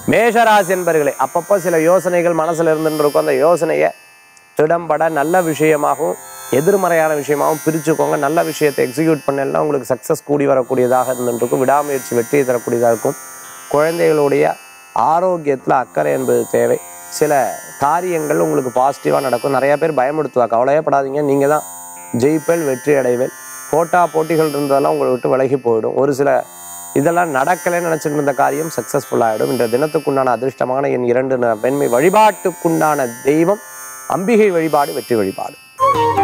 மேஷராசி என்பர்களே அப்பப்போ சில யோசனைகள் மனசுல இருந்துட்டு இருக்கும் அந்த யோசனையை திடம்பட நல்ல விஷயமாகவும் எதிர்மறையான விஷயமாகவும் பிரிச்சுக்கோங்க நல்ல விஷயத்தை எக்ஸிக்யூட் பண்ணலாம் உங்களுக்கு சக்ஸஸ் கூடி வரக்கூடியதாக இருந்துருக்கும் விடாமுயற்சி வெற்றியை தரக்கூடியதாக இருக்கும் குழந்தைகளுடைய ஆரோக்கியத்தில் அக்கறை என்பது தேவை சில காரியங்கள் உங்களுக்கு பாசிட்டிவாக நடக்கும் நிறைய பேர் பயமுடுத்துவா கவலையப்படாதீங்க நீங்கள் தான் ஜெயிப்பேல் வெற்றி அடைவேல் போட்டா போட்டிகள் இருந்ததெல்லாம் உங்களை விட்டு விலகி போயிடும் ஒரு சில இதெல்லாம் நடக்கலைன்னு நினச்சிட்டு இருந்த காரியம் சக்ஸஸ்ஃபுல் ஆகிடும் இந்த தினத்துக்குண்டான அதிர்ஷ்டமான என் இரண்டு ந- பெண்மை வழிபாட்டுக்குண்டான தெய்வம் அம்பிகை வழிபாடு வெற்றி வழிபாடு